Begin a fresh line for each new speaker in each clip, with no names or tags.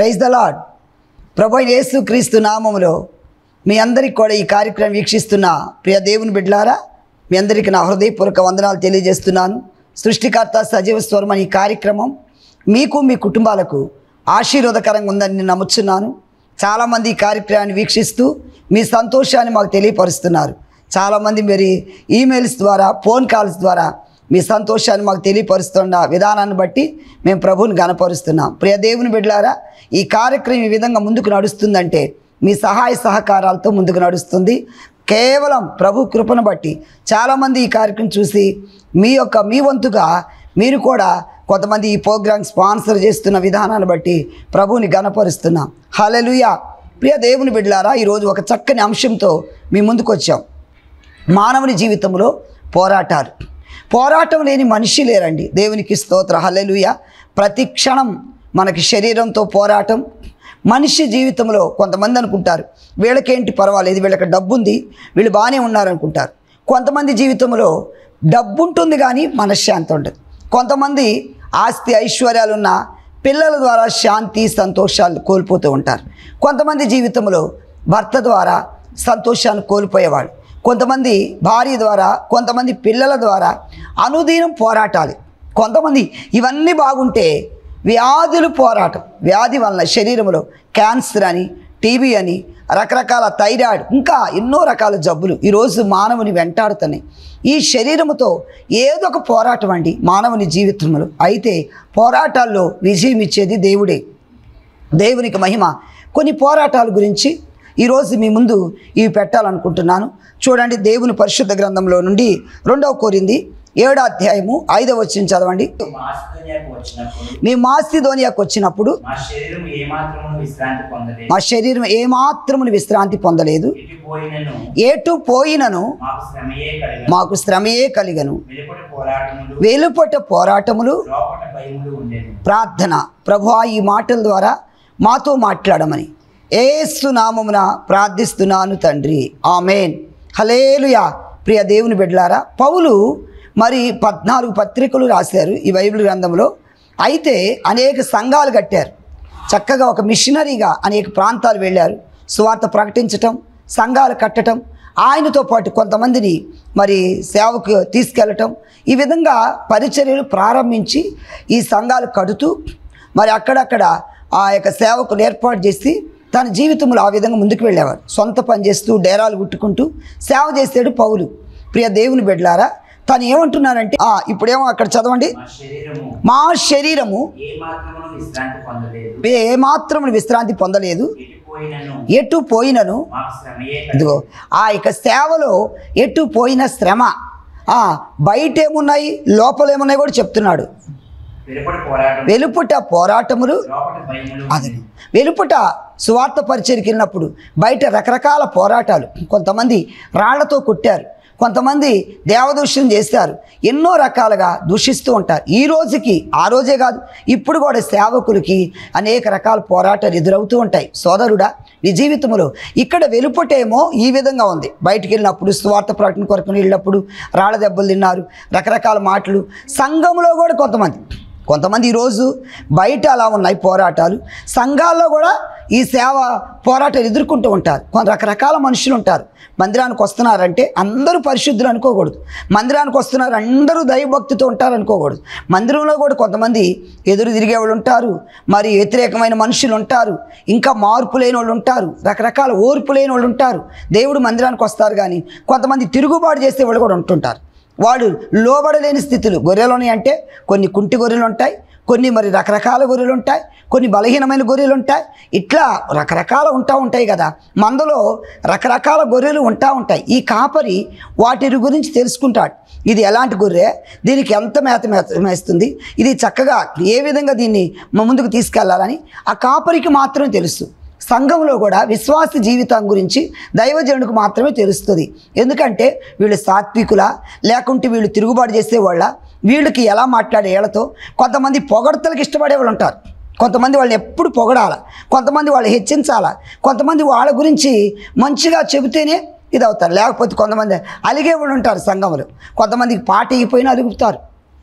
Praise the lord ప్రభు అయిన యేసు క్రీస్తు నామములో మీ అందరికి కూడా ఈ కార్యక్రమం వీక్షిస్తున్న ప్రియ దేవుని బిడ్డలారా మీ అందరికీ నా హృదయపూర్వక వందనాలు తెలియజేస్తున్నాను సృష్టికర్త సజీవ స్వరం అనే ఈ కార్యక్రమం మీకు మీ కుటుంబాలకు ఆశీర్వాదకరంగా ఉందని నేను నమ్ముచున్నాను చాలామంది ఈ కార్యక్రమాన్ని వీక్షిస్తూ మీ సంతోషాన్ని మాకు తెలియపరుస్తున్నారు చాలామంది మరి ఈమెయిల్స్ ద్వారా ఫోన్ కాల్స్ ద్వారా మీ సంతోషాన్ని మాకు తెలియపరుస్తున్న విధానాన్ని బట్టి మేము ప్రభువుని గనపరుస్తున్నాం ప్రియ దేవుని బిడ్డలారా ఈ కార్యక్రమం ఈ విధంగా ముందుకు నడుస్తుందంటే మీ సహాయ సహకారాలతో ముందుకు నడుస్తుంది కేవలం ప్రభు కృపను బట్టి చాలామంది ఈ కార్యక్రమం చూసి మీ యొక్క మీ వంతుగా మీరు కూడా కొంతమంది ఈ ప్రోగ్రామ్ స్పాన్సర్ చేస్తున్న విధానాన్ని బట్టి ప్రభువుని గనపరుస్తున్నాం హలలుయా ప్రియ దేవుని బిడ్డలారా ఈరోజు ఒక చక్కని అంశంతో మీ ముందుకు వచ్చాం మానవుని జీవితంలో పోరాటాలు పోరాటం లేని మనిషి లేరండి దేవునికి స్తోత్ర హల్లెలూయ ప్రతి క్షణం మనకి శరీరంతో పోరాటం మనిషి జీవితంలో కొంతమంది అనుకుంటారు వీళ్ళకేంటి పర్వాలేదు వీళ్ళకి డబ్బు ఉంది వీళ్ళు బాగానే ఉన్నారనుకుంటారు కొంతమంది జీవితంలో డబ్బు ఉంటుంది కానీ మనశ్శాంతి ఉండదు కొంతమంది ఆస్తి ఐశ్వర్యాలు ఉన్న పిల్లల ద్వారా శాంతి సంతోషాలు కోల్పోతూ ఉంటారు కొంతమంది జీవితంలో భర్త ద్వారా సంతోషాన్ని కోల్పోయేవాడు కొంతమంది భార్య ద్వారా కొంతమంది పిల్లల ద్వారా అనుదినం పోరాటాలు కొంతమంది ఇవన్నీ బాగుంటే వ్యాధులు పోరాటం వ్యాధి వలన శరీరంలో క్యాన్సర్ అని టీబీ అని రకరకాల థైరాయిడ్ ఇంకా ఎన్నో రకాల జబ్బులు ఈరోజు మానవుని వెంటాడుతున్నాయి ఈ శరీరముతో ఏదో ఒక పోరాటం అండి మానవుని జీవితంలో అయితే పోరాటాల్లో విజయం ఇచ్చేది దేవుడే దేవునికి మహిమ కొన్ని పోరాటాల గురించి ఈరోజు మీ ముందు ఇవి పెట్టాలనుకుంటున్నాను చూడండి దేవుని పరిశుద్ధ గ్రంథంలో నుండి రెండవ కోరింది ఏడో అధ్యాయము ఐదవ వచ్చిన చదవండి
మాసిదోనియాకు వచ్చినప్పుడు
మీ మాస్తిధోనియాకు వచ్చినప్పుడు
మా శరీరం ఏమాత్రమును విశ్రాంతి పొందలేదు
మా శరీరం ఏమాత్రమును విశ్రాంతి పొందలేదు
ఇటు పోయినను
ఎటు పోయినను
మాకు శ్రమయే కలిగను
మాకు శ్రమయే కలిగను
వెలుపటి పోరాటములు
వెలుపట పోరాటములు
లోపట భయములు ఉండేది
ప్రార్థన ప్రభు ఈ మాటల ద్వారా మాతో మాట్లాడమని ఏసు నామమున ప్రార్థిస్తున్నాను తండ్రి ఆమెన్ హలేలుయా ప్రియ దేవుని బిడ్డలారా పౌలు మరి పద్నాలుగు పత్రికలు రాశారు ఈ బైబిల్ గ్రంథంలో అయితే అనేక సంఘాలు కట్టారు చక్కగా ఒక మిషనరీగా అనేక ప్రాంతాలు వెళ్ళారు సువార్త ప్రకటించటం సంఘాలు కట్టటం ఆయనతో పాటు కొంతమందిని మరి సేవకు తీసుకెళ్ళటం ఈ విధంగా పరిచర్యలు ప్రారంభించి ఈ సంఘాలు కడుతూ మరి అక్కడక్కడ ఆ యొక్క సేవకులు ఏర్పాటు చేసి తన జీవితంలో ఆ విధంగా ముందుకు వెళ్ళేవాడు సొంత పని చేస్తూ డేరాలు కుట్టుకుంటూ సేవ చేసాడు పౌలు ప్రియ దేవుని బిడ్డలారా తను ఏమంటున్నారంటే ఆ, ఇప్పుడేమో అక్కడ చదవండి
మా శరీరము
మా శరీరము
ఏమాత్రమును విశ్రాంతి పొందలేదు
ఏమాత్రం విశ్రాంతి పొందలేదు
ఇటు పోయినను
ఎటు పోయినను
మాకు శ్రమయే
ఇదిగో ఆ యొక్క సేవలో ఎటు పోయిన శ్రమ ఆ, బయట ఏమున్నాయి లోపల ఏమున్నాయి కూడా చెప్తున్నాడు
వెలుపటి పోరాటం
వెలుపుట పోరాటములు
లోపట భయములు
అది వెలుపుట సువార్త పరిచయకి వెళ్ళినప్పుడు బయట రకరకాల పోరాటాలు కొంతమంది రాళ్లతో కొట్టారు కొంతమంది దేవదూషణ చేస్తారు ఎన్నో రకాలుగా దూషిస్తూ ఉంటారు ఈ రోజుకి ఆ రోజే కాదు ఇప్పుడు కూడా సేవకులకి అనేక రకాల పోరాటాలు ఎదురవుతూ ఉంటాయి సోదరుడా నీ జీవితంలో ఇక్కడ వెలుపుటేమో ఈ విధంగా ఉంది బయటికి వెళ్ళినప్పుడు స్వార్థ ప్రకటన కొరకు వెళ్ళినప్పుడు రాళ్ళ దెబ్బలు తిన్నారు రకరకాల మాటలు సంఘంలో కూడా కొంతమంది కొంతమంది ఈరోజు బయట అలా ఉన్నాయి పోరాటాలు సంఘాల్లో కూడా ఈ సేవ పోరాటాలు ఎదుర్కొంటూ ఉంటారు కొంత రకరకాల మనుషులు ఉంటారు మందిరానికి వస్తున్నారంటే అందరూ పరిశుద్ధులు అనుకోకూడదు మందిరానికి వస్తున్నారు అందరూ దైవభక్తితో ఉంటారు అనుకోకూడదు మందిరంలో కూడా కొంతమంది ఎదురు తిరిగే వాళ్ళు ఉంటారు మరి వ్యతిరేకమైన మనుషులు ఉంటారు ఇంకా మార్పు లేని వాళ్ళు ఉంటారు రకరకాల ఓర్పు లేని వాళ్ళు ఉంటారు దేవుడు మందిరానికి వస్తారు కానీ కొంతమంది తిరుగుబాటు చేసే వాళ్ళు కూడా ఉంటుంటారు వాడు లోబడలేని స్థితులు గొర్రెలు ఉన్నాయి అంటే కొన్ని కుంటి గొర్రెలు ఉంటాయి కొన్ని మరి రకరకాల గొర్రెలు ఉంటాయి కొన్ని బలహీనమైన గొర్రెలు ఉంటాయి ఇట్లా రకరకాల ఉంటా ఉంటాయి కదా మందలో రకరకాల గొర్రెలు ఉంటా ఉంటాయి ఈ కాపరి వాటి గురించి తెలుసుకుంటాడు ఇది ఎలాంటి గొర్రె దీనికి ఎంత మేత మేత మేస్తుంది ఇది చక్కగా ఏ విధంగా దీన్ని మ- ముందుకు తీసుకెళ్లాలని ఆ కాపరికి మాత్రమే తెలుసు సంఘంలో కూడా విశ్వాస జీవితం గురించి దైవజనుడికి మాత్రమే తెలుస్తుంది ఎందుకంటే వీళ్ళు సాత్వికుల లేకుంటే వీళ్ళు తిరుగుబాటు చేసేవాళ్ళ వీళ్ళకి ఎలా మాట్లాడే వీళ్ళతో కొంతమంది పొగడతలకు ఇష్టపడే వాళ్ళు ఉంటారు కొంతమంది వాళ్ళని ఎప్పుడు పొగడాల కొంతమంది వాళ్ళు హెచ్చించాల కొంతమంది వాళ్ళ గురించి మంచిగా చెబితేనే ఇది అవుతారు లేకపోతే కొంతమంది అలిగే వాళ్ళు ఉంటారు సంఘంలో కొంతమందికి పాట అయిపోయినా అలుగుతారు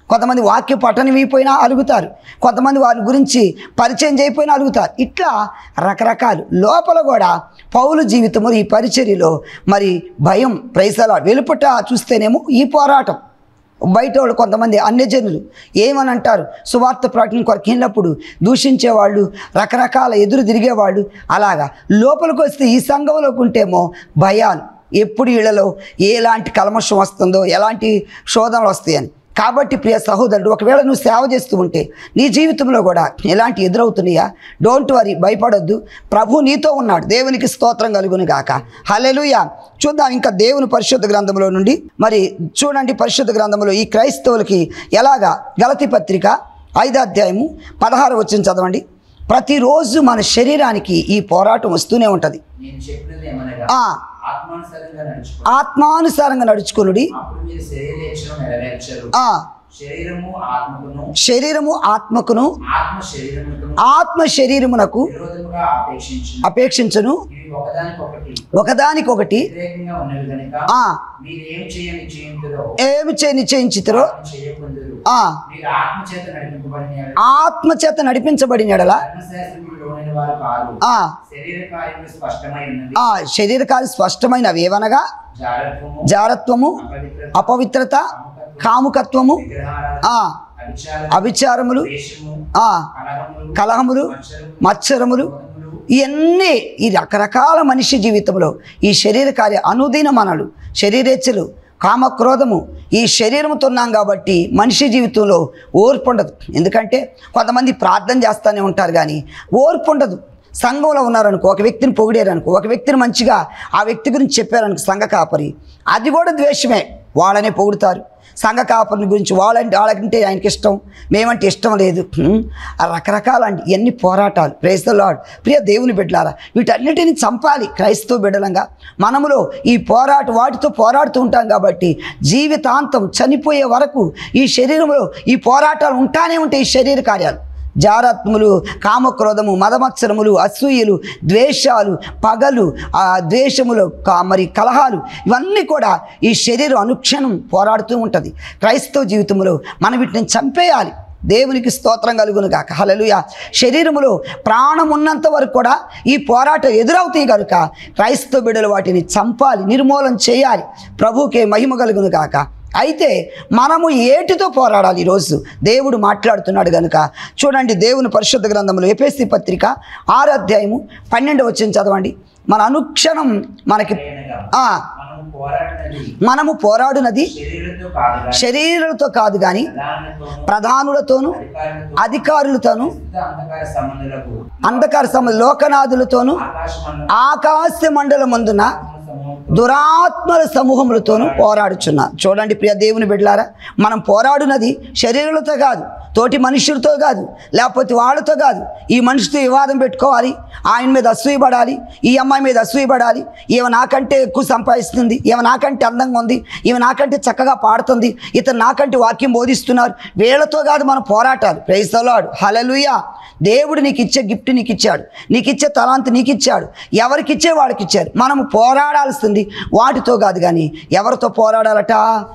కొంతమంది వాక్య పఠనం అయిపోయినా అలుగుతారు కొంతమంది వారి గురించి పరిచయం చేయకపోయినా అలుగుతారు ఇట్లా రకరకాలు లోపల కూడా పౌలు జీవితము ఈ పరిచర్యలో మరి భయం ప్రైసలా వెలుపట చూస్తేనేమో ఈ పోరాటం బయట వాళ్ళు కొంతమంది అన్యజనులు ఏమని అంటారు సువార్త ప్రకటన కొరకు వెళ్ళినప్పుడు దూషించేవాళ్ళు రకరకాల ఎదురు తిరిగేవాళ్ళు అలాగా లోపలికి వస్తే ఈ సంఘంలోకి ఉంటేమో భయాలు ఎప్పుడు వీళ్ళలో ఎలాంటి కల్మషం వస్తుందో ఎలాంటి శోధనలు వస్తాయని కాబట్టి ప్రియ సహోదరుడు ఒకవేళ నువ్వు సేవ చేస్తూ ఉంటే నీ జీవితంలో కూడా ఎలాంటి ఎదురవుతున్నాయా డోంట్ వరీ భయపడొద్దు ప్రభు నీతో ఉన్నాడు దేవునికి స్తోత్రం కలుగును గాక హల్లెలూయా చూద్దాం ఇంకా దేవుని పరిశుద్ధ గ్రంథంలో నుండి మరి చూడండి పరిశుద్ధ గ్రంథంలో ఈ క్రైస్తవులకి ఎలాగా గలతి పత్రిక ఐదో అధ్యాయము పదహారు వచ్చిన చదవండి ప్రతిరోజు మన శరీరానికి ఈ పోరాటం వస్తూనే ఉంటుంది
నేను చెప్పినది ఏమనగా
ఆ
ఆత్మానుసారంగా నడుచుకో
ఆత్మానుసారంగా నడుచుకునుడి
అప్పుడు మీరు శరీరేచ్ఛను నెరవేర్చరు
ఆ
శరీరము ఆత్మకును
శరీరము ఆత్మకును
ఆత్మ శరీరముకును
ఆత్మ శరీరమునకు
విరోధముగా అపేక్షించు
అపేక్షించును
ఇవి ఒకదానికొకటి
ఒకదానికొకటి
వ్యతిరేకంగా ఉన్నవి కనుక
ఆ
మీరు ఏం చేయని చేయించుదో
ఏమి చే నిశ్చయించితరో
చేయకుందరు
ఆ
మీరు ఆత్మ చేత నడిపింపబడిన
ఆత్మ చేత నడిపించబడిన ఎడల
ధర్మశాస్త్రములు లోని వారు కాదు
ఆ
శరీర కార్యములు స్పష్టమై ఉన్నది
ఆ శరీరకాలు స్పష్టమైనవి ఏవనగా
జారత్వము
జారత్వము
అపవిత్రత
అపవిత్రత కాముకత్వము
విగ్రహారాధన
ఆ
అభిచారం
అభిచారములు
ద్వేషము
ఆ
కలహములు
కలహములు
మత్సరము,
మత్సరములు
క్రోధములు,
ఇవన్నీ ఈ రకరకాల మనిషి జీవితంలో ఈ శరీర కార్య అనుదిన మనలు శరీరేచ్ఛలు కామక్రోధము ఈ శరీరంతో ఉన్నాం కాబట్టి మనిషి జీవితంలో ఓర్పు ఉండదు ఎందుకంటే కొంతమంది ప్రార్థన చేస్తూనే ఉంటారు కానీ ఓర్పు ఉండదు సంఘంలో ఉన్నారనుకో ఒక వ్యక్తిని పొగిడారనుకో ఒక వ్యక్తిని మంచిగా ఆ వ్యక్తి గురించి చెప్పారనుకో సంఘ కాపరి అది కూడా ద్వేషమే వాళ్ళనే పొగుడుతారు సంఘ కాపరిని గురించి వాళ్ళంటే వాళ్ళకంటే ఆయనకి ఇష్టం మేమంటే ఇష్టం లేదు హ్మ్. ఆ రకరకాల అండి ఎన్ని పోరాటాలు క్రైస్తవ లాడ్ ప్రియ దేవుని బిడ్డలారా వీటన్నిటిని చంపాలి క్రైస్తవ బిడ్డలంగా మనములో ఈ పోరాట వాటితో పోరాడుతూ ఉంటాం కాబట్టి జీవితాంతం చనిపోయే వరకు ఈ శరీరంలో ఈ పోరాటాలు ఉంటానే ఉంటాయి ఈ శరీర కార్యాలు జారాత్ములు కామక్రోధము మదమత్సరములు అసూయలు ద్వేషాలు పగలు ఆ ద్వేషములు కా- మరి కలహాలు ఇవన్నీ కూడా ఈ శరీరం అనుక్షణం పోరాడుతూ ఉంటుంది క్రైస్తవ జీవితంలో మనం వీటిని చంపేయాలి దేవునికి స్తోత్రం కలుగును గాక హలలుయ శరీరములో ప్రాణం ఉన్నంత వరకు కూడా ఈ పోరాటం ఎదురవుతాయి కనుక క్రైస్తవ బిడ్డలు వాటిని చంపాలి నిర్మూలన చేయాలి ప్రభుకే మహిమ కలుగును గాక అయితే మనము ఏటితో పోరాడాలి ఈరోజు దేవుడు మాట్లాడుతున్నాడు కనుక చూడండి దేవుని పరిశుద్ధ గ్రంథంలో ఎపిఎస్సి పత్రిక ఆరు అధ్యాయము పన్నెండు వచ్చిన చదవండి మన అనుక్షణం మనకి
అనగా
ఆ,
మనము పోరాడినది
మనము పోరాడునది
శరీరంతో కాదు కానీ
శరీరాలతో కాదు కానీ
ప్రధానులతోనూ
ప్రధానులతోనూ
అధికారులతో
అధికారులతోనూ
ప్రస్తుత అంధకార సంబంధులకు
అంధకార సమ లోకనాథులతోనూ
ఆకాశమండలం
ఆకాశ మండలమందున
సమూహం
దురాత్మల సమూహములతోనూ పోరాడుచున్నా చూడండి ప్రియ దేవుని బిడ్డలారా మనం పోరాడునది శరీరాలతో కాదు తోటి మనుషులతో కాదు లేకపోతే వాళ్ళతో కాదు ఈ మనిషితో వివాదం పెట్టుకోవాలి ఆయన మీద అసూయపడాలి ఈ అమ్మాయి మీద అసూయపడాలి ఈమె నాకంటే ఎక్కువ సంపాదిస్తుంది ఈమె నాకంటే అందంగా ఉంది ఈమె నాకంటే చక్కగా పాడుతుంది ఇతను నాకంటే వాక్యం బోధిస్తున్నారు వీళ్ళతో కాదు మన పోరాటాలు ప్రైస్తలాడు హలలుయా దేవుడు నీకు ఇచ్చే గిఫ్ట్ నీకు ఇచ్చాడు నీకు ఇచ్చే తలాంతి నీకు ఇచ్చాడు ఎవరికి ఇచ్చే వాళ్ళకి ఇచ్చారు మనము పోరాడాల్సింది వాటితో కాదు కానీ ఎవరితో పోరాడాలట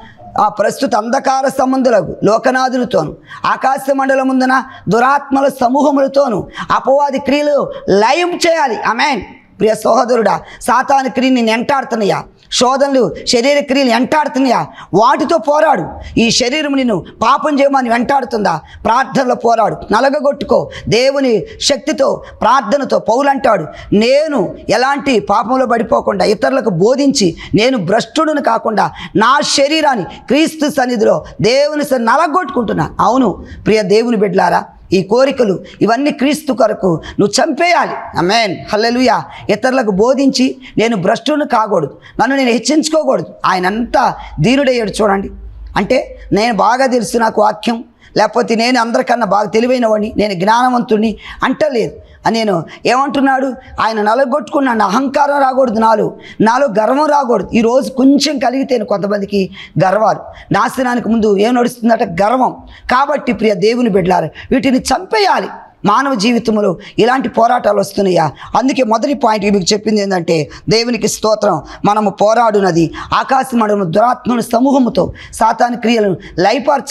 ఆ ప్రస్తుత అంధకార సంబంధులకు లోకనాథులతోను ఆకాశ మండలం ముందున దురాత్మల సమూహములతోను అపవాది క్రియలు లయం చేయాలి ఆమెన్ ప్రియ సహోదరుడా సాతాను క్రియని ఎంటాడుతున్నాయా శోధనలు శరీర క్రియలు వెంటాడుతున్నాయా వాటితో పోరాడు ఈ శరీరం నిన్ను పాపం చేయమని వెంటాడుతుందా ప్రార్థనలో పోరాడు నలగగొట్టుకో దేవుని శక్తితో ప్రార్థనతో పౌలంటాడు నేను ఎలాంటి పాపంలో పడిపోకుండా ఇతరులకు బోధించి నేను భ్రష్టుడును కాకుండా నా శరీరాన్ని క్రీస్తు సన్నిధిలో దేవుని సన్ని నలగొట్టుకుంటున్నా అవును ప్రియ దేవుని బిడ్డలారా ఈ కోరికలు ఇవన్నీ క్రీస్తు కొరకు నువ్వు చంపేయాలి అమేన్ హల్లెలూయా ఇతరులకు బోధించి నేను భ్రష్టుని కాకూడదు నన్ను నేను హెచ్చించుకోకూడదు ఆయన అంతా ధీరుడయ్యాడు చూడండి అంటే నేను బాగా తెలుసు నాకు వాక్యం లేకపోతే నేను అందరికన్నా బాగా తెలివైన వాడిని నేను జ్ఞానవంతుడిని అంటలేదు అని నేను ఏమంటున్నాడు ఆయన నలగొట్టుకున్నాను అహంకారం రాకూడదు నాలో నాలో గర్వం రాకూడదు ఈరోజు కొంచెం కలిగితేనే కొంతమందికి గర్వాలు నాశనానికి ముందు ఏం నడుస్తుందట గర్వం కాబట్టి ప్రియ దేవుని బిడ్డలారు వీటిని చంపేయాలి మానవ జీవితంలో ఇలాంటి పోరాటాలు వస్తున్నాయా అందుకే మొదటి పాయింట్ మీకు చెప్పింది ఏంటంటే దేవునికి స్తోత్రం మనము పోరాడునది ఆకాశ మండలం దురాత్మల సమూహముతో సాతాని క్రియలను లయపరచాలి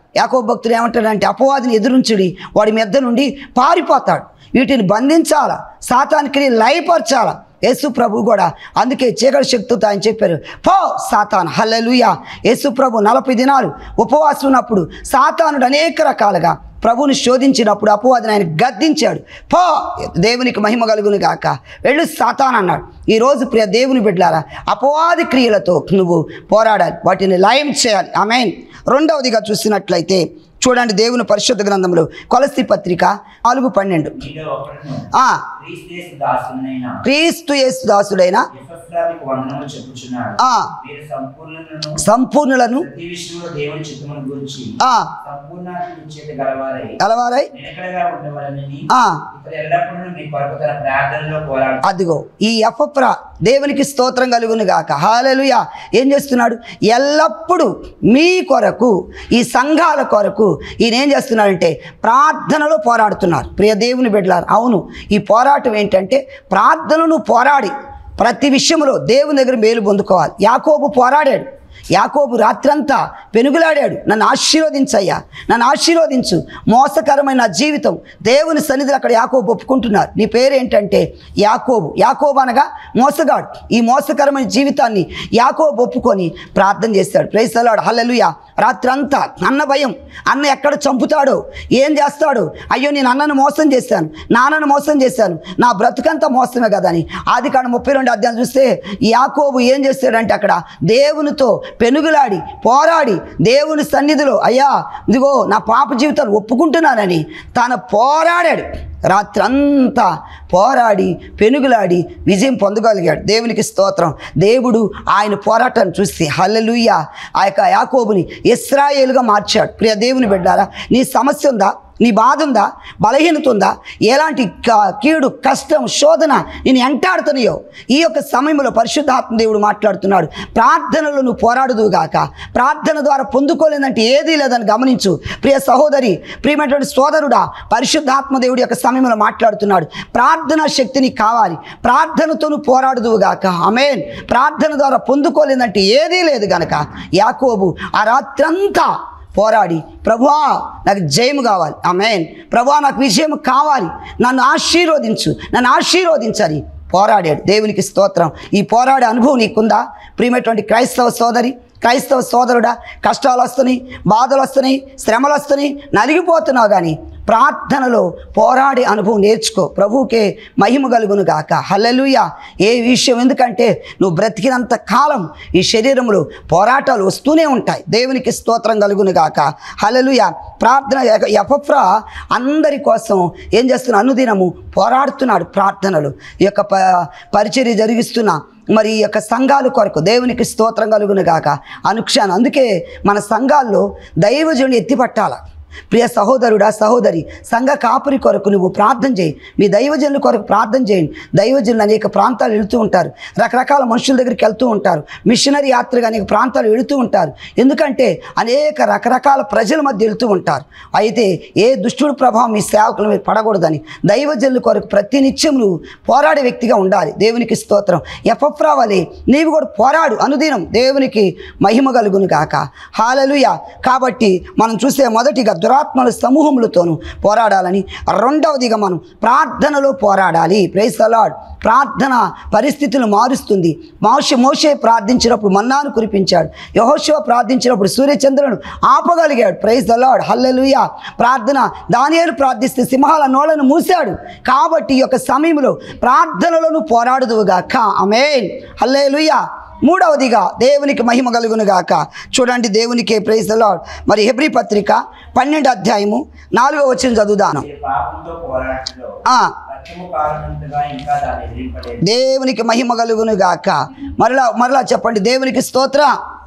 యాకో భక్తుడు ఏమంటాడంటే అపవాదిని ఎదురుంచుడి వాడి మెద్ద నుండి పారిపోతాడు వీటిని బంధించాలా సాతానికి లయపరచాలా యేసు ప్రభు కూడా అందుకే చీకటి శక్తితో ఆయన చెప్పారు పో సాతాన్ హల్లెలూయా యేసు ప్రభు నలభై దినాలు ఉపవాసం ఉన్నప్పుడు సాతానుడు అనేక రకాలుగా ప్రభుని శోధించినప్పుడు అపవాదిని ఆయన గద్దించాడు పో దేవునికి మహిమ కలుగును గాక వెళ్ళు సాతాన్ అన్నాడు ఈరోజు ప్రియ దేవుని బిడ్డలారా అపవాది క్రియలతో నువ్వు పోరాడాలి వాటిని లయం చేయాలి ఆమె రెండవదిగా చూసినట్లయితే చూడండి దేవుని పరిశుద్ధ గ్రంథంలో కొలసి పత్రిక నాలుగు పన్నెండు
మీలో ఒకడును
ఆ,
క్రీస్తు దాసునైన
క్రీస్తు యేసు దాసుడైన
ఎఫ్రానికి వందనములు చెప్పుచున్నాడు
ఆ,
మీరు సంపూర్ణలను
సంపూర్ణులను
ప్రతి విషయంలో దేవుని చిత్తమును గురించి
ఆ,
సంపూర్ణ చేత గలవారై
కలవారై
నిలకడగా ఉండవాలని
ఆ,
ఇతడు ఎల్లప్పుడూ మీ కొరకు తన ప్రార్థనలో పోరాడు
అదిగో ఈ ఎఫప్రా దేవునికి స్తోత్రం కలుగును గాక హాలెలుయ ఏం చేస్తున్నాడు ఎల్లప్పుడూ మీ కొరకు ఈ సంఘాల కొరకు ఈయన ఏం చేస్తున్నాడంటే ప్రార్థనలో పోరాడుతున్నారు ప్రియ దేవుని బిడ్డలారు అవును ఈ పోరాటం ఏంటంటే ప్రార్థనను పోరాడి ప్రతి విషయంలో దేవుని దగ్గర మేలు పొందుకోవాలి యాకోబు పోరాడాడు యాకోబు రాత్రంతా పెనుగులాడాడు నన్ను ఆశీర్వదించయ్యా నన్ను ఆశీర్వదించు మోసకరమైన నా జీవితం దేవుని సన్నిధిలో అక్కడ యాకోబు ఒప్పుకుంటున్నారు నీ పేరేంటంటే యాకోబు యాకోబు అనగా మోసగాడు ఈ మోసకరమైన జీవితాన్ని యాకోబు ఒప్పుకొని ప్రార్థన చేస్తాడు ప్రైసలాడు హల్లెలూయా రాత్రంతా అన్న భయం అన్న ఎక్కడ చంపుతాడో ఏం చేస్తాడో అయ్యో నేను అన్నను మోసం చేశాను నాన్నను మోసం చేశాను నా బ్రతుకంతా మోసమే కదా అని ఆది కాడ ముప్పై రెండు అధ్యాయం చూస్తే ఈ యాకోబు ఏం చేస్తాడంటే అక్కడ దేవునితో పెనుగులాడి పోరాడి దేవుని సన్నిధిలో అయ్యా ఇదిగో నా పాప జీవితాన్ని ఒప్పుకుంటున్నానని తన పోరాడాడు రాత్రంతా పోరాడి పెనుగులాడి విజయం పొందగలిగాడు దేవునికి స్తోత్రం దేవుడు ఆయన పోరాటాన్ని చూసి హల్లెలూయ ఆ యొక్క యాకోబుని ఇస్రాయేలుగా మార్చాడు ప్రియ దేవుని బిడ్డారా నీ సమస్య ఉందా నీ బాధ ఉందా బలహీనత ఉందా ఎలాంటి క- కీడు కష్టం శోధన నేను ఎంటాడుతున్నాయో ఈ యొక్క సమయంలో పరిశుద్ధాత్మ దేవుడు మాట్లాడుతున్నాడు ప్రార్థనలో నువ్వు పోరాడుదుగాక ప్రార్థన ద్వారా పొందుకోలేదంటే ఏదీ లేదని గమనించు ప్రియ సహోదరి ప్రియమైనటువంటి సోదరుడా పరిశుద్ధాత్మ దేవుడి యొక్క సమయంలో మాట్లాడుతున్నాడు ప్రార్థన శక్తి నీకు కావాలి ప్రార్థనతో నువ్వు పోరాడుదువుగాక అమేన్ ప్రార్థన ద్వారా పొందుకోలేదంటే ఏదీ లేదు గనక యాకోబు ఆ రాత్రంతా పోరాడి ప్రభువా నాకు జయము కావాలి ఆమెన్ ప్రభువా నాకు విజయం కావాలి నన్ను ఆశీర్వదించు నన్ను ఆశీర్వదించని పోరాడాడు దేవునికి స్తోత్రం ఈ పోరాడే అనుభవం నీకుందా ప్రియమైనటువంటి క్రైస్తవ సోదరి క్రైస్తవ సోదరుడా కష్టాలు వస్తున్నాయి బాధలు వస్తున్నాయి శ్రమలు వస్తున్నాయి నలిగిపోతున్నావు కానీ ప్రార్థనలో పోరాడే అనుభవం నేర్చుకో ప్రభువుకే మహిమ కలుగును గాక హల్లెలూయ ఏ విషయం ఎందుకంటే నువ్వు బ్రతికినంత కాలం ఈ శరీరంలో పోరాటాలు వస్తూనే ఉంటాయి దేవునికి స్తోత్రం కలుగును గాక హల్లెలూయ ప్రార్థన ఎ- ఎపఫ్రా అందరి కోసం ఏం చేస్తున్నా అనుదినము పోరాడుతున్నాడు ప్రార్థనలు ఈ యొక్క ప పరిచర్య జరిగిస్తున్న మరి ఈ యొక్క సంఘాల కొరకు దేవునికి స్తోత్రం కలుగును గాక అనుక్షాన్ని అందుకే మన సంఘాల్లో దైవజుని ఎత్తిపట్టాల ప్రియ సహోదరుడా సహోదరి సంఘ కాపురి కొరకు నువ్వు ప్రార్థన చేయి మీ దైవజనుల కొరకు ప్రార్థన చేయండి దైవజనులు అనేక ప్రాంతాలు వెళుతూ ఉంటారు రకరకాల మనుషుల దగ్గరికి వెళ్తూ ఉంటారు మిషనరీ యాత్రగా అనేక ప్రాంతాలు వెళుతూ ఉంటారు ఎందుకంటే అనేక రకరకాల ప్రజల మధ్య వెళుతూ ఉంటారు అయితే ఏ దుష్టుడు ప్రభావం మీ సేవకుల మీద పడకూడదని దైవజనుల కొరకు ప్రతి నిత్యం నువ్వు పోరాడే వ్యక్తిగా ఉండాలి దేవునికి స్తోత్రం ఎఫ్రా వలె నీవు కూడా పోరాడు అనుదినం దేవునికి మహిమ కలుగును గాక హాలలుయ కాబట్టి మనం చూసే మొదటిగా దురాత్మల సమూహములతోనూ పోరాడాలని రెండవదిగా మనం ప్రార్థనలో పోరాడాలి ప్రైస్ అలాడ్ ప్రార్థన పరిస్థితులు మారుస్తుంది మోషే మోషే ప్రార్థించినప్పుడు మన్నాను కురిపించాడు యహోశివ ప్రార్థించినప్పుడు సూర్యచంద్రులను ఆపగలిగాడు ప్రైజ్ అలాడ్ హల్లెలూయ ప్రార్థన దానియేలు ప్రార్థిస్తే సింహాల నోళ్లను మూశాడు కాబట్టి ఈ యొక్క సమయంలో ప్రార్థనలను పోరాడుదువుగాక అమేన్ హల్లెలూయా మూడవదిగా దేవునికి మహిమ కలుగును గాక చూడండి దేవునికి ప్రైజ్ లార్డ్ మరి హెబ్రి పత్రిక పన్నెండు అధ్యాయము నాలుగో వచ్చిన చదువుదాను
మీరు పాపంతో పోరాటంలో
ఆ,
రక్తము కారణంతగా ఇంకా దాన్ని ఎదిరింపలేదు
దేవునికి మహిమ కలుగును గాక మరలా మరలా చెప్పండి దేవునికి స్తోత్ర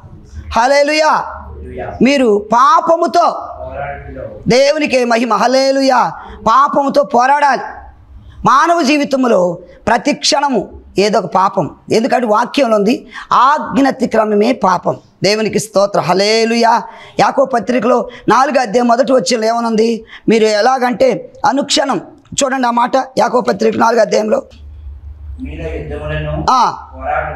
హలేలుయా
హల్లెలూయా.
మీరు పాపముతో
పోరాటంలో
దేవునికి మహిమ హలేలుయా పాపముతో పోరాడాలి మానవ జీవితంలో ప్రతి క్షణము ఏదో ఒక పాపం ఎందుకంటే వాక్యంలో ఉంది ఆజ్ఞాతిక్రమమే పాపం దేవునికి స్తోత్ర హలేలుయా యాకో పత్రికలో నాలుగు అధ్యాయం మొదటి వచ్చిన ఏమనుంది మీరు ఎలాగంటే అనుక్షణం చూడండి ఆ మాట యాకో పత్రిక నాలుగు అధ్యాయంలో
మీలో యుద్ధములను
ఆ,
పోరాటములను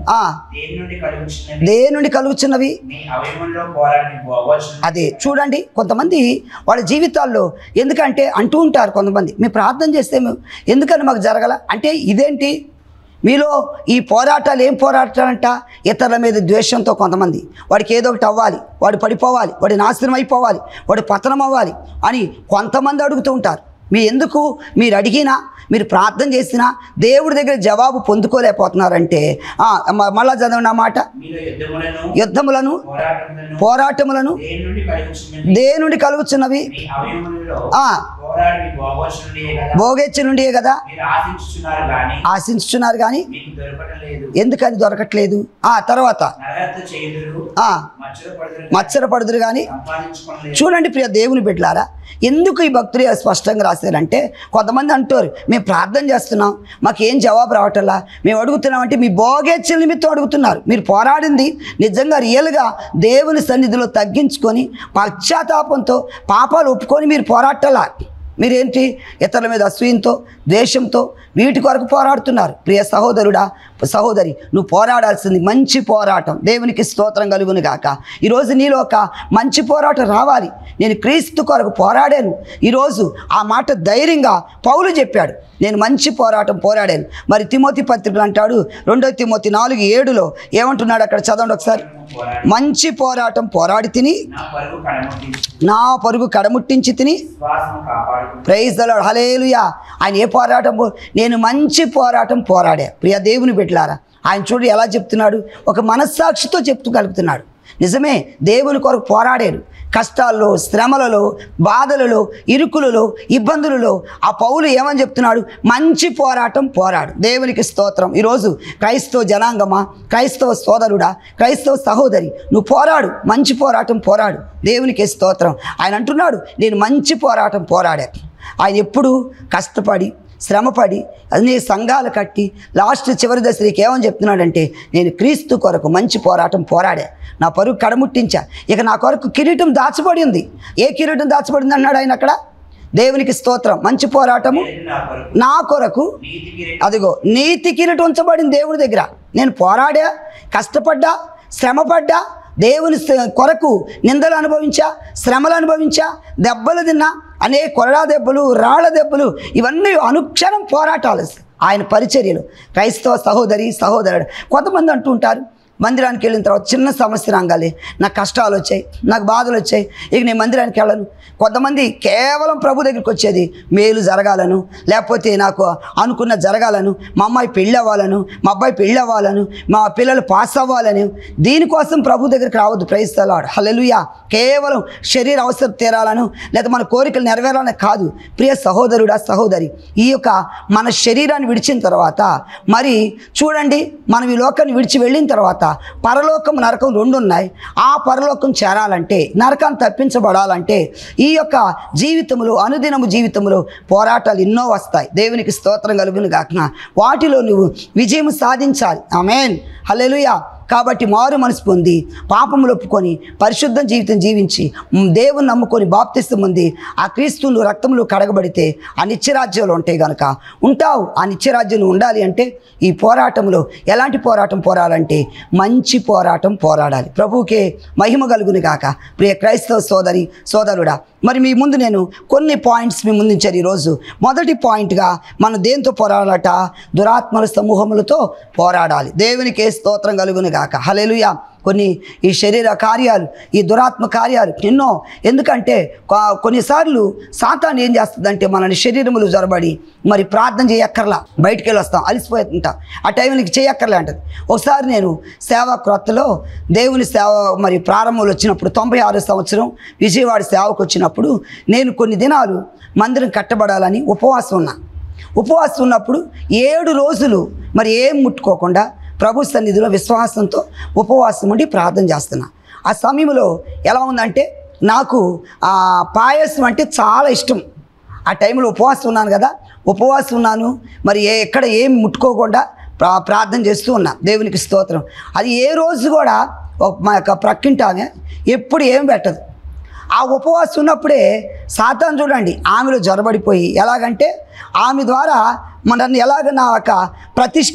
ఆ,
దేని నుండి కలుగుచున్నవి
దేని నుండి కలుగుచున్నవి
నీ అవయవంలో పోరాడి పోవచ్చు
అదే చూడండి కొంతమంది వాళ్ళ జీవితాల్లో ఎందుకంటే అంటూ ఉంటారు కొంతమంది మేము ప్రార్థన చేస్తే మేము ఎందుకని మాకు జరగల అంటే ఇదేంటి మీలో ఈ పోరాటాలు ఏం పోరాటాలంట ఇతరుల మీద ద్వేషంతో కొంతమంది వాడికి ఏదో ఒకటి అవ్వాలి వాడు పడిపోవాలి వాడి నాశనం అయిపోవాలి వాడు పతనం అవ్వాలి అని కొంతమంది అడుగుతూ ఉంటారు మీ ఎందుకు మీరు అడిగినా మీరు ప్రార్థన చేసినా దేవుడి దగ్గర జవాబు పొందుకోలేకపోతున్నారంటే ఆ, మ- మళ్ళా చదవండి ఆ మాట
మీలో యుద్ధములను
యుద్ధములను
పోరాటములను
పోరాటములను
దేని నుండి కలుగుచున్నవి
దేని నుండి కలుగుచున్నవి
మీ అవయవములలో
ఆ.
పోరాడి మీ పోవచ్చున్నదే కదా
భోగెచ్చు నుండియే కదా
మీరు ఆశించుచున్నారు కానీ
ఆశించుచున్నారు కానీ
మీకు దొరకటం లేదు
ఎందుకని దొరకట్లేదు ఆ తర్వాత
నరహత్య చేయుదురు
ఆ
మచ్చలు పడుదురు
మచ్చర పడుదురు కానీ
సంపాదించుకోలేదు
చూడండి ప్రియ దేవుని బిడ్డలారా ఎందుకు ఈ భక్తులు ఇలా స్పష్టంగా రాశారంటే కొంతమంది అంటారు మేము ప్రార్థన చేస్తున్నాం మాకు ఏం జవాబు రావటంలా మేము అడుగుతున్నామంటే మీ భోగేచ్చల నిమిత్తం అడుగుతున్నారు మీరు పోరాడింది నిజంగా రియల్గా దేవుని సన్నిధిలో తగ్గించుకొని పశ్చాత్తాపంతో పాపాలు ఒప్పుకొని మీరు పోరాటలా మీరేంటి ఇతరుల మీద అసూయంతో ద్వేషంతో వీటి కొరకు పోరాడుతున్నారు ప్రియ సహోదరుడా సహోదరి నువ్వు పోరాడాల్సింది మంచి పోరాటం దేవునికి స్తోత్రం కలుగును గాక ఈరోజు నీలో ఒక మంచి పోరాటం రావాలి నేను క్రీస్తు కొరకు పోరాడాను ఈరోజు ఆ మాట ధైర్యంగా పౌలు చెప్పాడు నేను మంచి పోరాటం పోరాడాను మరి తిమోతి పత్రికలు అంటాడు రెండో తిమోతి నాలుగు ఏడులో ఏమంటున్నాడు అక్కడ చదవండి ఒకసారి
పోరాడి
మంచి పోరాటం పోరాడి తిని
నా పరుగు కడముట్టి
నా పరుగు కడముట్టించి తిని
విశ్వాసం కాపాడుకుంటూ
ప్రైజ్ దలాడు హలేలుయా ఆయన ఏ పోరాటం పో- నేను మంచి పోరాటం పోరాడా ప్రియ దేవుని బిడ్డలారా ఆయన చూడు ఎలా చెప్తున్నాడు ఒక మనస్సాక్షితో చెప్తూ కలుపుతున్నాడు నిజమే దేవుని కొరకు పోరాడాను కష్టాల్లో శ్రమలలో బాధలలో ఇరుకులలో ఇబ్బందులలో ఆ పౌలు ఏమని చెప్తున్నాడు మంచి పోరాటం పోరాడు దేవునికి స్తోత్రం ఈరోజు క్రైస్తవ జనాంగమా క్రైస్తవ సోదరుడా క్రైస్తవ సహోదరి నువ్వు పోరాడు మంచి పోరాటం పోరాడు దేవునికి స్తోత్రం ఆయన అంటున్నాడు నేను మంచి పోరాటం పోరాడా ఆయన ఎప్పుడు కష్టపడి శ్రమపడి అన్ని సంఘాలు కట్టి లాస్ట్ చివరి దశకి ఏమని చెప్తున్నాడంటే నేను క్రీస్తు కొరకు మంచి పోరాటం పోరాడా నా పరుగు కడముట్టించా ఇక నా కొరకు కిరీటం దాచబడి ఉంది ఏ కిరీటం దాచబడింది అన్నాడు ఆయన అక్కడ దేవునికి స్తోత్రం మంచి పోరాటము
నేను నా పరుగు
నా కొరకు
నీతికి
అదిగో నీతి కిరీటం ఉంచబడింది దేవుడి దగ్గర నేను పోరాడా కష్టపడ్డా శ్రమపడ్డా దేవుని స- కొరకు నిందలు అనుభవించా శ్రమలు అనుభవించా దెబ్బలు తిన్నా అనేక కొరడా దెబ్బలు రాళ్ళ దెబ్బలు ఇవన్నీ అనుక్షణం పోరాటాలు ఆయన పరిచర్యలు క్రైస్తవ సహోదరి సహోదరుడు కొంతమంది అంటూ ఉంటారు మందిరానికి వెళ్ళిన తర్వాత చిన్న సమస్య రాగాలి నాకు కష్టాలు వచ్చాయి నాకు బాధలు వచ్చాయి ఇక నేను మందిరానికి వెళ్ళను కొంతమంది కేవలం ప్రభు దగ్గరికి వచ్చేది మేలు జరగాలను లేకపోతే నాకు అనుకున్న జరగాలను మా అమ్మాయి పెళ్ళి అవ్వాలను మా అబ్బాయి పెళ్ళి అవ్వాలను మా పిల్లలు పాస్ అవ్వాలని దీనికోసం ప్రభు దగ్గరికి రావద్దు ప్రయత్నిస్తాడు హల్లెలూయా కేవలం శరీర అవసరం తీరాలను లేదా మన కోరికలు నెరవేరాలని కాదు ప్రియ సహోదరుడా సహోదరి ఈ యొక్క మన శరీరాన్ని విడిచిన తర్వాత మరి చూడండి మనం ఈ లోకాన్ని విడిచి వెళ్ళిన తర్వాత పరలోకం నరకం రెండు ఉన్నాయి ఆ పరలోకం చేరాలంటే నరకాన్ని తప్పించబడాలంటే ఈ యొక్క జీవితంలో అనుదినము జీవితంలో పోరాటాలు ఎన్నో వస్తాయి దేవునికి స్తోత్రం కలుగును కాక వాటిలో నువ్వు విజయం సాధించాలి ఆమెన్ హల్లెలూయా కాబట్టి మారు మనసు పొంది పాపములు ఒప్పుకొని పరిశుద్ధ జీవితం జీవించి మ్, దేవుని నమ్ముకొని బాప్తిస్తు పొంది ఆ క్రీస్తులు రక్తంలో కడగబడితే ఆ నిత్యరాజ్యంలో ఉంటాయి గనక ఉంటావు ఆ నిత్యరాజ్యంలో ఉండాలి అంటే ఈ పోరాటంలో ఎలాంటి పోరాటం పోరాడాలంటే మంచి పోరాటం పోరాడాలి ప్రభువుకే మహిమ కలుగును గాక ప్రియ క్రైస్తవ సోదరి సోదరుడా మరి మీ ముందు నేను కొన్ని పాయింట్స్ మీ ముందుంచాను ఈరోజు మొదటి పాయింట్గా మనం దేంతో పోరాడాలట దురాత్మల సమూహములతో పోరాడాలి దేవునికే స్తోత్రం కలుగును గాక హల్లెలూయా కొన్ని ఈ శరీర కార్యాలు ఈ దురాత్మ కార్యాలు ఎన్నో ఎందుకంటే కొ- కొన్నిసార్లు సాతాన్ ఏం చేస్తుందంటే మనల్ని శరీరములు జొరబడి మరి ప్రార్థన చేయక్కర్లా బయటికి వెళ్ళి వస్తాం అలసిపోతుంటాం ఆ టైంకి చేయక్కర్లే అంటది ఒకసారి నేను సేవా క్రొత్తలో దేవుని సేవ మరి ప్రారంభంలో వచ్చినప్పుడు తొంభై ఆరు సంవత్సరం విజయవాడ సేవకు వచ్చినప్పుడు నేను కొన్ని దినాలు మందిరం కట్టబడాలని ఉపవాసం ఉన్నా ఉపవాసం ఉన్నప్పుడు ఏడు రోజులు మరి ఏం ముట్టుకోకుండా ప్రభు సన్నిధిలో విశ్వాసంతో ఉపవాసం ఉండి ప్రార్థన చేస్తున్నా ఆ సమయంలో ఎలా ఉందంటే నాకు ఆ పాయసం అంటే చాలా ఇష్టం ఆ టైంలో ఉపవాసం ఉన్నాను కదా ఉపవాసం ఉన్నాను మరి ఏ ఎక్కడ ఏం ముట్టుకోకుండా ప్రా ప్రార్థన చేస్తూ ఉన్నా దేవునికి స్తోత్రం అది ఏ రోజు కూడా ఒక మా యొక్క ప్రక్కింటి ఆమె ఎప్పుడు ఏం పెట్టదు ఆ ఉపవాసం ఉన్నప్పుడే సాతాన్ చూడండి ఆమెలో జ్వరబడిపోయి ఎలాగంటే ఆమె ద్వారా మనల్ని ఎలాగ నా యొక్క ప్రతిష్ట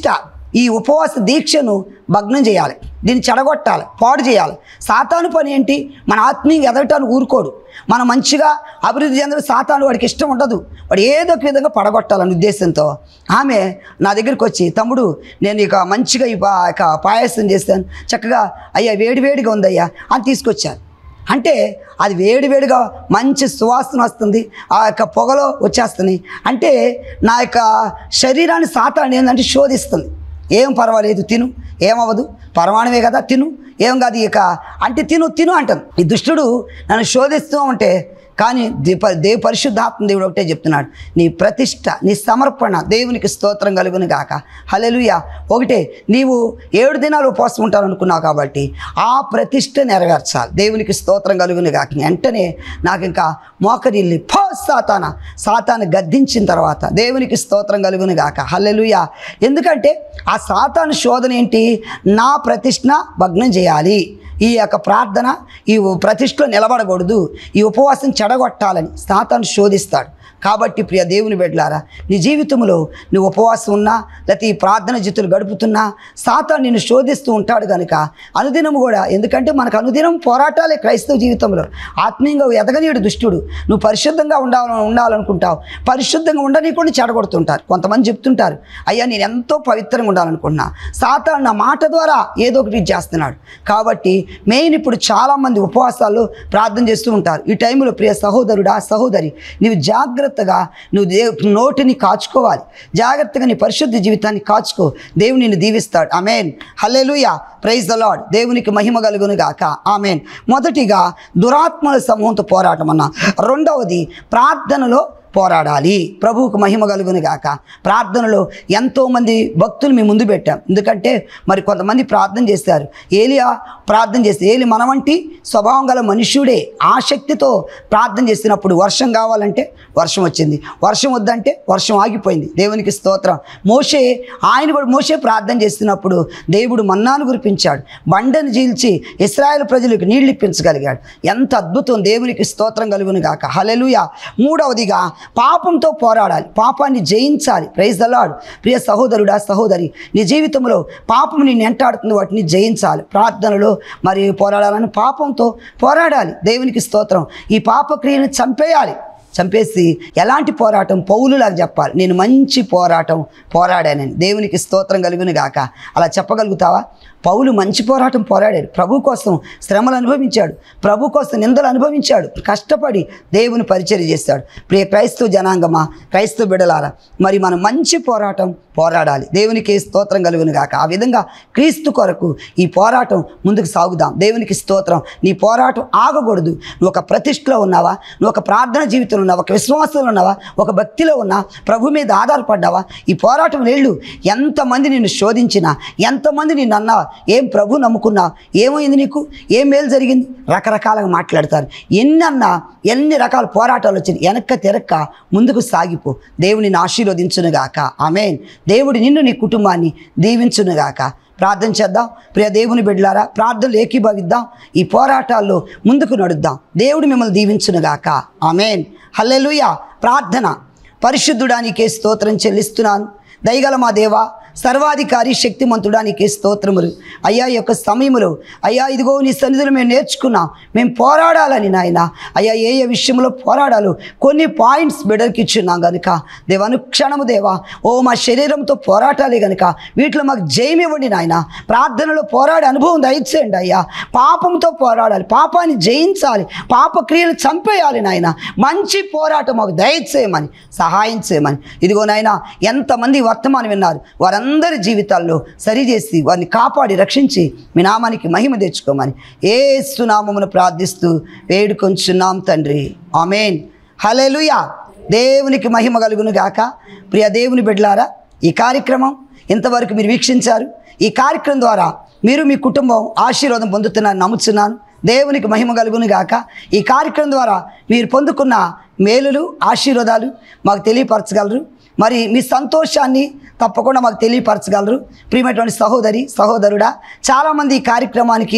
ఈ ఉపవాస దీక్షను భగ్నం చేయాలి దీన్ని చెడగొట్టాలి పాడు చేయాలి సాతాను పని ఏంటి మన ఆత్మీయ ఎదగటానికి ఊరుకోడు మనం మంచిగా అభివృద్ధి చెందడం సాతాను వాడికి ఇష్టం ఉండదు వాడు ఏదో ఒక విధంగా పడగొట్టాలనే ఉద్దేశంతో ఆమె నా దగ్గరికి వచ్చి తమ్ముడు నేను ఇక మంచిగా ఈ పా- ఇక పాయసం చేస్తాను చక్కగా అయ్యా వేడివేడిగా ఉందయ్యా అని తీసుకొచ్చాను అంటే అది వేడివేడిగా మంచి సువాసన వస్తుంది ఆ యొక్క పొగలో వచ్చేస్తుంది అంటే నా యొక్క శరీరాన్ని సాతాన్ని ఏంటంటే శోధిస్తుంది ఏం పర్వాలేదు తిను ఏమవ్వదు పరమాణమే కదా తిను ఏం కాదు ఇక అంటే తిను తిను అంటాను ఈ దుష్టుడు నన్ను శోధిస్తూ ఉంటే కానీ దీప దేవ పరిశుద్ధాత్మ దేవుడు ఒకటే చెప్తున్నాడు నీ ప్రతిష్ట నీ సమర్పణ దేవునికి స్తోత్రం కలుగును గాక హలెలుయ ఒకటే నీవు ఏడు దినాలు ఉపవాసం ఉంటారనుకున్నావు కాబట్టి ఆ ప్రతిష్ట నెరవేర్చాలి దేవునికి స్తోత్రం కలుగును గాక వెంటనే నాకు ఇంకా మోకరిల్లి పో సాతాన సాతాను గద్దించిన తర్వాత దేవునికి స్తోత్రం కలుగును గాక హల్లెలూయ ఎందుకంటే ఆ సాతాను శోధన ఏంటి నా ప్రతిష్ట భగ్నం చేయాలి ఈ యొక్క ప్రార్థన ఈ ప్రతిష్టలో నిలబడకూడదు ఈ ఉపవాసం చెడగొట్టాలని సాతాను శోధిస్తాడు కాబట్టి ప్రియ దేవుని బిడ్డలారా నీ జీవితంలో నువ్వు ఉపవాసం ఉన్నా లేకపోతే ఈ ప్రార్థన జిత్తులు గడుపుతున్నా సాతాను నిన్ను శోధిస్తూ ఉంటాడు కనుక అనుదినం కూడా ఎందుకంటే మనకు అనుదినం పోరాటాలే క్రైస్తవ జీవితంలో ఆత్మీయంగా ఎదగనీయుడు దుష్టుడు నువ్వు పరిశుద్ధంగా ఉండాలని ఉండాలనుకుంటావు పరిశుద్ధంగా ఉండనీయకుండా చెడగొడుతుంటారు కొంతమంది చెప్తుంటారు అయ్యా నేను ఎంతో పవిత్రంగా ఉండాలనుకుంటున్నా సాతాను నా మాట ద్వారా ఏదో ఒకటి చేస్తున్నాడు కాబట్టి మెయిన్ ఇప్పుడు చాలామంది ఉపవాసాల్లో ప్రార్థన చేస్తూ ఉంటారు ఈ టైంలో ప్రియ సహోదరుడా సహోదరి నీవు జాగ్రత్తగా నువ్వు దే నోటిని కాచుకోవాలి జాగ్రత్తగా నీ పరిశుద్ధ జీవితాన్ని కాచుకో దేవుని నిన్ను దీవిస్తాడు amen hallelujah praise the Lord దేవునికి మహిమ కలుగును గాక ఆమెన్ మొదటిగా దురాత్మల సమూహంతో పోరాటం అన్న రెండవది ప్రార్థనలో పోరాడాలి ప్రభువుకు మహిమ కలుగును గాక ప్రార్థనలో ఎంతోమంది భక్తులు మీ ముందు పెట్టాం ఎందుకంటే మరి కొంతమంది ప్రార్థన చేశారు ఏలియా ప్రార్థన చేస్తే ఏలి మన వంటి స్వభావం గల మనుష్యుడే ఆసక్తితో ప్రార్థన చేసినప్పుడు వర్షం కావాలంటే వర్షం వచ్చింది వర్షం వద్దంటే వర్షం ఆగిపోయింది దేవునికి స్తోత్రం మోషే ఆయన కూడా మోషే ప్రార్థన చేస్తున్నప్పుడు దేవుడు మన్నాను కురిపించాడు బండను చీల్చి ఇస్రాయేల్ ప్రజలకు నీళ్లు ఇప్పించగలిగాడు ఎంత అద్భుతం దేవునికి స్తోత్రం కలుగును గాక హలెలుయ మూడవదిగా పాపంతో పోరాడాలి పాపాన్ని జయించాలి ప్రైజ్ దలాడు ప్రియ సహోదరుడా సహోదరి నీ జీవితంలో పాపం నిన్ను ఎంటాడుతుంది వాటిని జయించాలి ప్రార్థనలో మరి పోరాడాలని పాపంతో పోరాడాలి దేవునికి స్తోత్రం ఈ పాపక్రియను చంపేయాలి చంపేసి ఎలాంటి పోరాటం పౌలులాగా చెప్పాలి నేను మంచి పోరాటం పోరాడానని దేవునికి స్తోత్రం కలుగును గాక అలా చెప్పగలుగుతావా పౌలు మంచి పోరాటం పోరాడాడు ప్రభు కోసం శ్రమలు అనుభవించాడు ప్రభు కోసం నిందలు అనుభవించాడు కష్టపడి దేవుని పరిచయం చేశాడు ప్రియ క్రైస్తవ జనాంగమా క్రైస్తవ బిడలారా మరి మనం మంచి పోరాటం పోరాడాలి దేవునికి స్తోత్రం కలుగును గాక ఆ విధంగా క్రీస్తు కొరకు ఈ పోరాటం ముందుకు సాగుదాం దేవునికి స్తోత్రం నీ పోరాటం ఆగకూడదు నువ్వు ఒక ప్రతిష్టలో ఉన్నావా నువ్వు ఒక ప్రార్థన జీవితంలో ఉన్నావా ఒక విశ్వాసంలో ఉన్నావా ఒక భక్తిలో ఉన్నా ప్రభు మీద ఆధారపడ్డావా ఈ పోరాటం లేళ్ళు ఎంతమంది నిన్ను శోధించినా ఎంతమంది నిన్ను అన్నావా ఏం ప్రభు నమ్ముకున్నా ఏమైంది నీకు ఏం మేలు జరిగింది రకరకాలుగా మాట్లాడతారు ఎన్ని అన్నా ఎన్ని రకాల పోరాటాలు వచ్చినాయి వెనక్క తిరక్క ముందుకు సాగిపో దేవుని ఆశీర్వదించునుగాక ఆమెన్ దేవుడు నిన్ను నీ కుటుంబాన్ని దీవించునుగాక ప్రార్థన చేద్దాం ప్రియ దేవుని బిడ్డలారా ప్రార్థనలు ఏకీభవిద్దాం ఈ పోరాటాల్లో ముందుకు నడుద్దాం దేవుడు మిమ్మల్ని దీవించునుగాక ఆమెన్ హల్లెలూయా ప్రార్థన పరిశుద్ధుడానికే స్తోత్రం చెల్లిస్తున్నాను దయగల మా దేవా సర్వాధికారి శక్తిమంతుడానికి స్తోత్రములు అయ్యా ఈ యొక్క సమయములో అయ్యా ఇదిగో నీ సన్నిధులు మేము నేర్చుకున్నాం మేము పోరాడాలని నాయన అయ్యా ఏ ఏ విషయంలో పోరాడాలో కొన్ని పాయింట్స్ బిడర్కి ఇచ్చున్నాం కనుక దేవ అనుక్షణము దేవా ఓ మా శరీరంతో పోరాటాలే కనుక వీటిలో మాకు జయం ఇవ్వండి నాయన ప్రార్థనలో పోరాడే అనుభవం దయచేయండి అయ్యా పాపంతో పోరాడాలి పాపాన్ని జయించాలి పాప క్రియలు చంపేయాలి నాయన మంచి పోరాటం మాకు దయచేయమని సహాయం చేయమని ఇదిగో నాయన ఎంతమంది వర్తమానం విన్నారు వారందరి జీవితాల్లో సరిచేసి వారిని కాపాడి రక్షించి మీ నామానికి మహిమ తెచ్చుకోమని ఏ సునామమును ప్రార్థిస్తూ వేడుకొంచున్నాం తండ్రి ఆమెన్ హల్లెలూయా దేవునికి మహిమ కలుగును గాక ప్రియ దేవుని బిడ్డలారా ఈ కార్యక్రమం ఇంతవరకు మీరు వీక్షించారు ఈ కార్యక్రమం ద్వారా మీరు మీ కుటుంబం ఆశీర్వాదం పొందుతున్నారని నమ్ముతున్నాను దేవునికి మహిమ కలుగును గాక ఈ కార్యక్రమం ద్వారా మీరు పొందుకున్న మేలులు ఆశీర్వాదాలు మాకు తెలియపరచగలరు మరి మీ సంతోషాన్ని తప్పకుండా మాకు తెలియపరచగలరు ప్రియమైనటువంటి సహోదరి సహోదరుడా చాలామంది ఈ కార్యక్రమానికి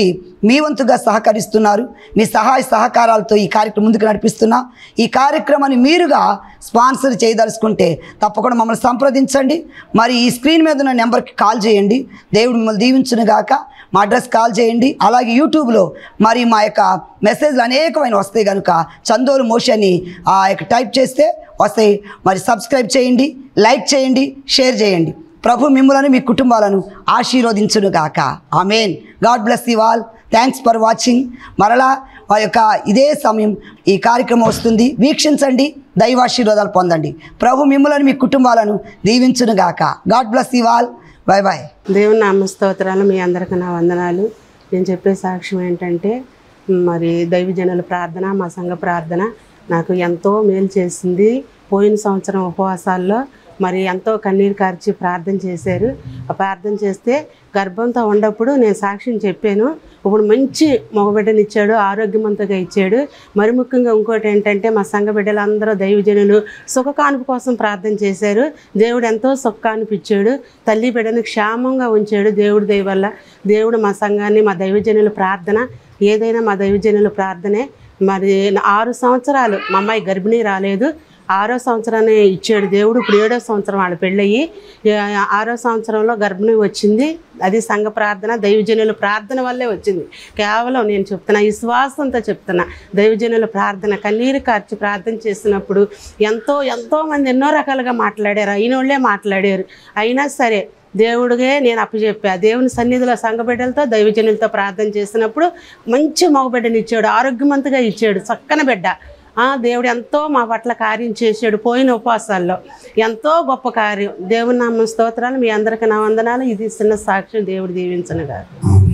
మీ వంతుగా సహకరిస్తున్నారు మీ సహాయ సహకారాలతో ఈ కార్యక్రమం ముందుకు నడిపిస్తున్నా ఈ కార్యక్రమాన్ని మీరుగా స్పాన్సర్ చేయదలుచుకుంటే తప్పకుండా మమ్మల్ని సంప్రదించండి మరి ఈ స్క్రీన్ మీద ఉన్న నెంబర్కి కాల్ చేయండి దేవుడు మిమ్మల్ని దీవించును గాక మా అడ్రస్ కాల్ చేయండి అలాగే యూట్యూబ్లో మరి మా యొక్క మెసేజ్లు అనేకమైన వస్తాయి కనుక చందోలు మోషని ఆ యొక్క టైప్ చేస్తే వస్తాయి మరి సబ్స్క్రైబ్ చేయండి లైక్ చేయండి షేర్ చేయండి ప్రభు మిమ్మలను మీ కుటుంబాలను ఆశీర్వదించును గాక amen God bless you all thanks for watching మరలా ఆ యొక్క ఇదే సమయం ఈ కార్యక్రమం వస్తుంది వీక్షించండి దైవాశీర్వాదాలు పొందండి ప్రభు మిమ్మలను మీ కుటుంబాలను దీవించును గాక God bless you all bye bye
దేవుని నామ స్తోత్రాలు మీ అందరికీ నా వందనాలు నేను చెప్పే సాక్ష్యం ఏంటంటే మరి దైవజనుల ప్రార్థన మా సంఘ ప్రార్థన నాకు ఎంతో మేలు చేసింది పోయిన సంవత్సరం ఉపవాసాల్లో మరి ఎంతో కన్నీరు కార్చి ప్రార్థన చేశారు ఆ ప్రార్థన చేస్తే గర్భంతో ఉన్నప్పుడు నేను సాక్ష్యం చెప్పాను ఇప్పుడు మంచి మగబిడ్డనిచ్చాడు ఆరోగ్యవంతంగా ఇచ్చాడు మరి ముఖ్యంగా ఇంకోటి ఏంటంటే మా సంఘ బిడ్డలందరూ దైవజనులు సుఖకానుపు కోసం ప్రార్థన చేశారు దేవుడు ఎంతో సుఖకానుపు ఇచ్చాడు తల్లి బిడ్డను క్షేమంగా ఉంచాడు దేవుడి దయ వల్ల దేవుడు మా సంఘాన్ని మా దైవజనుల ప్రార్థన ఏదైనా మా దైవజనుల ప్రార్థనే మరి ఆరు సంవత్సరాలు మా అమ్మాయి గర్భిణీ రాలేదు ఆరో సంవత్సరాన్ని ఇచ్చాడు దేవుడు ఇప్పుడు ఏడో సంవత్సరం వాళ్ళ పెళ్ళయి ఆ- ఆరో సంవత్సరంలో గర్భిణి వచ్చింది అది సంఘ ప్రార్థన దైవజనుల ప్రార్థన వల్లే వచ్చింది కేవలం నేను చెప్తున్నా విశ్వాసంతో చెప్తున్నా దైవజనుల ప్రార్థన కన్నీరు కార్చి ప్రార్థన చేసినప్పుడు ఎంతో ఎంతో మంది ఎన్నో రకాలుగా మాట్లాడారు అయిన వాళ్ళే మాట్లాడారు అయినా సరే దేవుడిగే నేను అప్పచెప్పా దేవుని సన్నిధిలో సంఘబిడ్డలతో దైవజనులతో ప్రార్థన చేసినప్పుడు మంచి మగబిడ్డని ఇచ్చాడు ఆరోగ్యవంతంగా ఇచ్చాడు చక్కని బిడ్డ ఆ, దేవుడు ఎంతో మా పట్ల కార్యం చేశాడు పోయిన ఉపవాసాల్లో ఎంతో గొప్ప కార్యం దేవుని నామ స్తోత్రాలు మీ అందరికీ నా వందనాలు ఇది చిన్న సాక్ష్యం దేవుడు దీవించను గారు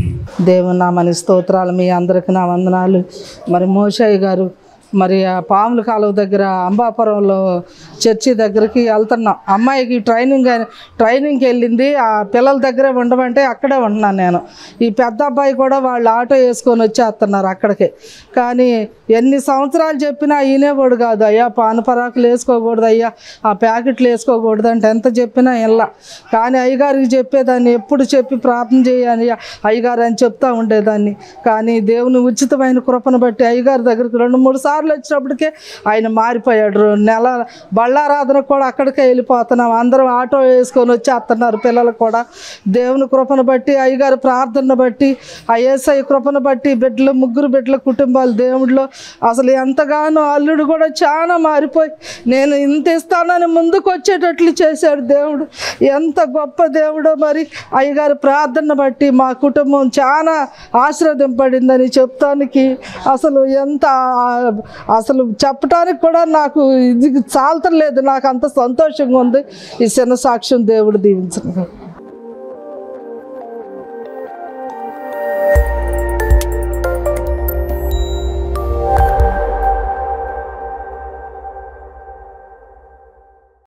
దేవుని నామని స్తోత్రాలు మీ అందరికి నా వందనాలు మరి మోషయ్య గారు మరి ఆ పాముల కాలువ దగ్గర అంబాపురంలో చర్చి దగ్గరికి వెళ్తున్నాం అమ్మాయికి ట్రైనింగ్ అని- ట్రైనింగ్కి వెళ్ళింది ఆ పిల్లల దగ్గరే ఉండమంటే అక్కడే ఉంటున్నాను నేను ఈ పెద్ద అబ్బాయి కూడా వాళ్ళు ఆటో వేసుకొని వచ్చేస్తున్నారు అక్కడికి కానీ ఎన్ని సంవత్సరాలు చెప్పినా ఈనేవాడు కాదు అయ్యా పాన్ పరాకులు వేసుకోకూడదు అయ్యా ఆ ప్యాకెట్లు వేసుకోకూడదు అంటే ఎంత చెప్పినా ఇలా కానీ అయ్యగారికి చెప్పేదాన్ని ఎప్పుడు చెప్పి ప్రార్థన చేయాలి అయ్యగారు అని చెప్తా ఉండేదాన్ని కానీ దేవుని ఉచితమైన కృపను బట్టి అయ్యగారి దగ్గరికి రెండు మూడు సార్లు వచ్చినప్పటికే ఆయన మారిపోయాడు నెల బళ్ళారాధన కూడా అక్కడికే వెళ్ళిపోతున్నాం అందరం ఆటో వేసుకొని వచ్చేస్తున్నారు పిల్లలు కూడా దేవుని కృపను బట్టి అయ్యగారి ప్రార్థనను బట్టి ఆ ఏసై కృపను బట్టి బిడ్డలు ముగ్గురు బిడ్డల కుటుంబాలు దేవుడిలో అసలు ఎంతగానో అల్లుడు కూడా చాలా మారిపోయి నేను ఇంత ఇస్తానని ముందుకు వచ్చేటట్లు చేశాడు దేవుడు ఎంత గొప్ప దేవుడో మరి అయ్యగారి ప్రార్థన బట్టి మా కుటుంబం చాలా ఆశీర్వదింపడిందని చెప్తానికి అసలు ఎంత ఆ- అసలు చెప్పడానికి కూడా నాకు ఇది చాలతలేదు నాకు అంత సంతోషంగా ఉంది ఈ చిన్న సాక్ష్యం దేవుడు దీవించను